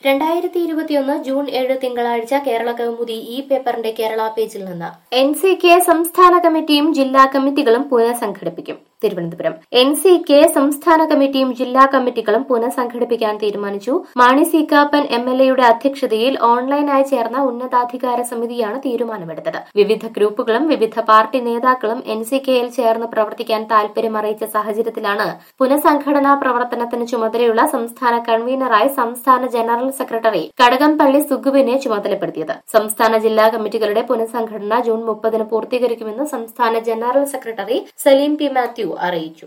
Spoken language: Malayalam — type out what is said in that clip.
രണ്ടായിരത്തി ഇരുപത്തിയൊന്ന് ജൂൺ ഏഴ് തിങ്കളാഴ്ച കേരള കൗമുദി ഈ പേപ്പറിന്റെ കേരള പേജിൽ നിന്ന് എൻ സി കെ സംസ്ഥാന കമ്മിറ്റിയും ജില്ലാ കമ്മിറ്റികളും പുനഃസംഘടിപ്പിക്കും തിരുവനന്തപുരം എൻ സി കെ സംസ്ഥാന കമ്മിറ്റിയും ജില്ലാ കമ്മിറ്റികളും പുനഃസംഘടിപ്പിക്കാൻ തീരുമാനിച്ചു Mani C Kappan M L എയുടെ അധ്യക്ഷതയിൽ ഓൺലൈനായി ചേർന്ന ഉന്നതാധികാര സമിതിയാണ് തീരുമാനമെടുത്തത് വിവിധ ഗ്രൂപ്പുകളും വിവിധ പാർട്ടി നേതാക്കളും എൻ സി കെയിൽ ചേർന്ന് പ്രവർത്തിക്കാൻ താൽപര്യം അറിയിച്ച സാഹചര്യത്തിലാണ് പുനഃസംഘടനാ പ്രവർത്തനത്തിന് ചുമതലയുള്ള സംസ്ഥാന കൺവീനറായി സംസ്ഥാന ജനറൽ സെക്രട്ടറി കടകംപള്ളി സുഗുവിനെ ചുമതലപ്പെടുത്തിയത് സംസ്ഥാന ജില്ലാ കമ്മിറ്റികളുടെ പുനഃസംഘടന ജൂൺ മുപ്പതിന് പൂർത്തീകരിക്കുമെന്ന് സംസ്ഥാന general secretary Saleem P Mathew അറിയിച്ചു